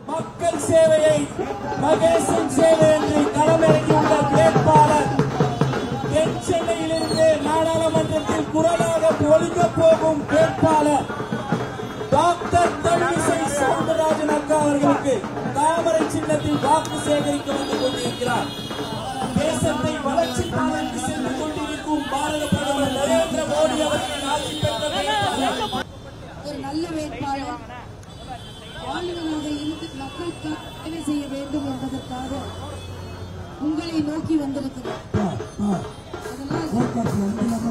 மக்கள் சேவையை மகேசன் சேவை என்று களமிறங்கியுள்ள வேட்பாளர் தென் சென்னையிலிருந்து நாடாளுமன்றத்தில் குரலாக ஒழிக்கப் போகும் வேட்பாளர் டாக்டர் தமிழிசை சவுந்தரராஜன் அக்கா அவர்களுக்கு தாமரை சின்னத்தில் வாக்கு சேகரிக்க வந்து கொண்டிருக்கிறார் தேசத்தை வளர்ச்சி பாதைக்கு சென்று கொண்டிருக்கும் பாரத பிரதமர் நரேந்திர மோடி அவர்களின் ஆட்சி பெற்ற வேட்பாளர் ஒரு நல்ல வேட்பாளர் ஆளுநராக இருந்து மக்களுக்கு சேவை செய்ய வேண்டும் என்பதற்காக உங்களை நோக்கி வந்திருக்கிறோம் அதனால்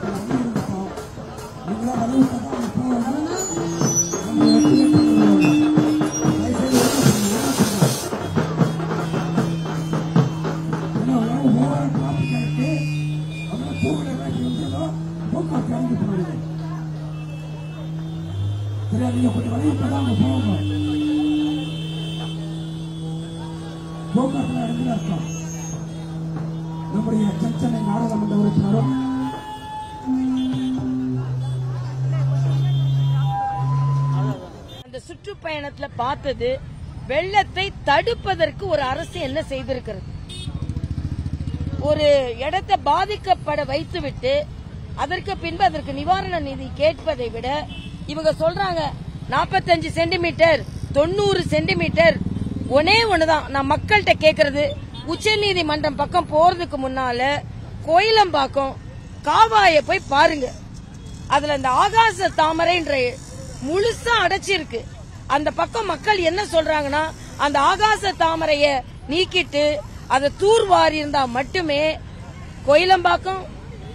நீங்க கொஞ்சம் வழி இப்பதான் போங்க போக்காட்டில் இடத்துல இருக்கோம் நம்முடைய சென்னை நாடாளுமன்ற உறுப்பினரும் அந்த சுற்றுப்பயணத்துல பார்த்தது வெள்ளத்தை தடுப்பதற்கு ஒரு அரசு என்ன செய்திருக்கிறது ஒரு இடத்தை பாதிக்கப்பட வைத்துவிட்டு அதற்கு பின்பு அதற்கு நிவாரண நிதி கேட்பதை விட இவங்க சொல்றாங்க 45 சென்டிமீட்டர் தொண்ணூறு சென்டிமீட்டர் ஒன்னே ஒண்ணுதான் நான் மக்கள்கிட்ட கேக்குறது உச்சநீதிமன்றம் பக்கம் போறதுக்கு முன்னால கோயிலம்பாக்கம் காவாய போய் பாருங்க அதுல இந்த ஆகாச தாமரைன்ற முழுசா அடைச்சிருக்கு அந்த பக்கம் மக்கள் என்ன சொல்றாங்கன்னா அந்த ஆகாச தாமரைய நீக்கிட்டு அதை தூர்வாரி இருந்தா மட்டுமே கோயிலம்பாக்கம்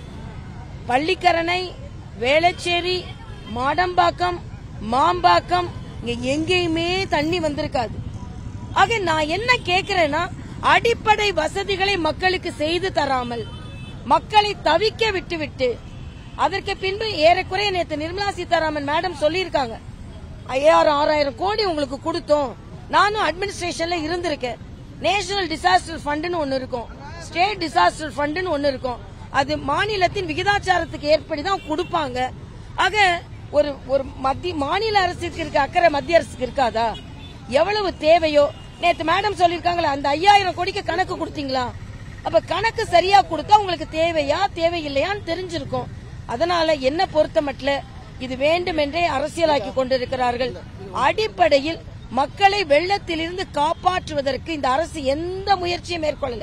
பள்ளிக்கரணை வேளச்சேரி மாடம்பாக்கம் மாம்பாக்கம் இங்க எங்கேயுமே தண்ணி வந்திருக்காது ஆக நான் என்ன கேக்குறேன்னா அடிப்படை வசதிகளை மக்களுக்கு செய்து தராமல் மக்களை தவிக்க விட்டுவிட்டு அதற்கு பின்பு ஏறக்குறைய நேற்று நிர்மலா சீதாராமன் மேடம் சொல்லியிருக்காங்க ஐயாயிரம் ஆறாயிரம் கோடி உங்களுக்கு கொடுத்தோம் நானும் அட்மினிஸ்ட்ரேஷன்ல இருந்திருக்கேன் நேஷனல் டிசாஸ்டர் ஃபண்டுன்னு ஒன்னு இருக்கும் ஸ்டேட் டிசாஸ்டர் ஃபண்டுன்னு ஒன்னு இருக்கும் அது மாநிலத்தின் விகிதாச்சாரத்துக்கு ஏற்படி தான் கொடுப்பாங்க ஆக ஒரு ஒரு மத்திய மாநில அரசுக்கு இருக்க அக்கறை மத்திய அரசுக்கு இருக்காதா எவ்வளவு தேவையோ நேத்து மேடம் சொல்லிருக்காங்களே அந்த ஐயாயிரம் கோடிக்கு கணக்கு கொடுத்தீங்களா அப்ப கணக்கு சரியா கொடுத்தா உங்களுக்கு தேவையா தேவையில்லையான்னு தெரிஞ்சிருக்கும் அதனால என்ன பொறுத்த மட்டும் இது வேண்டுமென்றே அரசியலாக்கி கொண்டிருக்கிறார்கள் அடிப்படையில் மக்களை வெள்ளத்திலிருந்து காப்பாற்றுவதற்கு இந்த அரசு எந்த முயற்சியும் மேற்கொள்ளல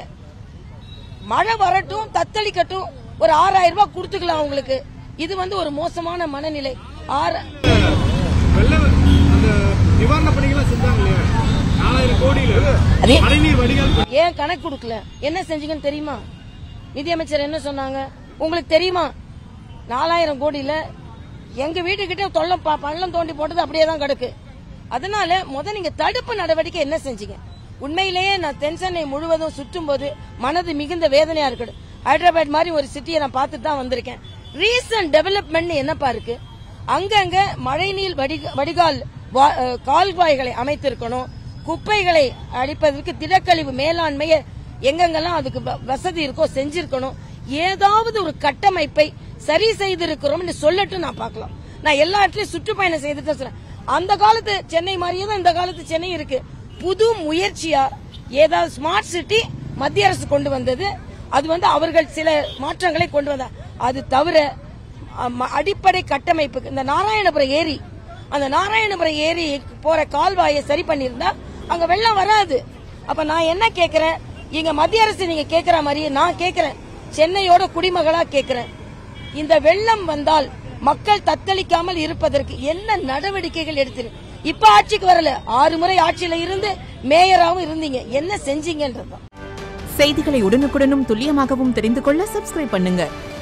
மழை வரட்டும் தத்தளிக்கட்டும் ஒரு ஆறாயிரம் ரூபாய் கொடுத்துக்கலாம் அவங்களுக்கு இது வந்து ஒரு மோசமான மனநிலை ஆறு வெள்ள அந்த நிவாரண பணிகள்லாம் செஞ்சாங்க இல்லையா நாலாயிரம் கோடியில அதே மழைநீர் வடிகால் ஏன் கணக்கு கொடுக்கல என்ன செஞ்சீங்கன்னு தெரியுமா நிதியமைச்சர் என்ன சொன்னாங்க உங்களுக்கு தெரியுமா நாலாயிரம் கோடியில எங்க வீட்டுக்கிட்ட தொல்லம் ப- பள்ளம் தோண்டி போட்டது அப்படியே தான் கிடக்கு அதனால முத நீங்க தடுப்பு நடவடிக்கை என்ன செஞ்சீங்க உண்மையிலேயே நான் தென் சென்னை முழுவதும் சுற்றும் போது மனது மிகுந்த வேதனையா இருக்குது ஹைதராபாத் மாதிரி ஒரு சிட்டியை நான் பார்த்துட்டு தான் வந்திருக்கேன் ரீசன்ட் டெவலப்மெண்ட் என்னப்பா இருக்கு அங்கங்க மழைநீர் வடிக- வடிகால் வா- அஹ், கால்வாய்களை அமைத்திருக்கணும் குப்பைகளை அழிப்பதற்கு திடக்கழிவு மேலாண்மையை எங்கெங்கெல்லாம் அதுக்கு வ- வசதி இருக்கோ செஞ்சிருக்கணும் ஏதாவது ஒரு கட்டமைப்பை சரி செய்திருக்கிறோம் சொல்லட்டும் நான் பார்க்கலாம் நான் எல்லா இடத்துலயும் சுற்றுப்பயணம் செய்துட்டு தான் சொல்றேன் அந்த காலத்து சென்னை மாதிரியே தான் இந்த காலத்து சென்னை இருக்கு புது முயற்சியா ஏதாவது ஸ்மார்ட் சிட்டி மத்திய அரசு கொண்டு வந்தது அது வந்து அவர்கள் சில மாற்றங்களை கொண்டு வந்தார் அது தவிர அம்ம- அடிப்படை கட்டமைப்புக்கு இந்த நாராயணபுரம் ஏரி அந்த நாராயணபுரம் ஏரி போற கால்வாயை சரி பண்ணியிருந்தா அங்க வெள்ளம் வராது அப்ப நான் என்ன கேக்குறேன் இங்க மத்திய அரசு நீங்க கேக்குற மாதிரியே நான் கேக்குறேன் சென்னையோட குடிமகளா கேக்குறேன் இந்த வெள்ளம் வந்தால் மக்கள் தத்தளிக்காமல் இருப்பதற்கு என்ன நடவடிக்கைகள் எடுத்து இப்ப ஆட்சிக்கு வரல ஆறு முறை ஆட்சியில இருந்து மேயராவும் இருந்தீங்க என்ன செஞ்சீங்கன்றதுதான் செய்திகளை உடனுக்குடனும் துல்லியமாகவும் தெரிந்து கொள்ள சப்ஸ்கிரைப் பண்ணுங்க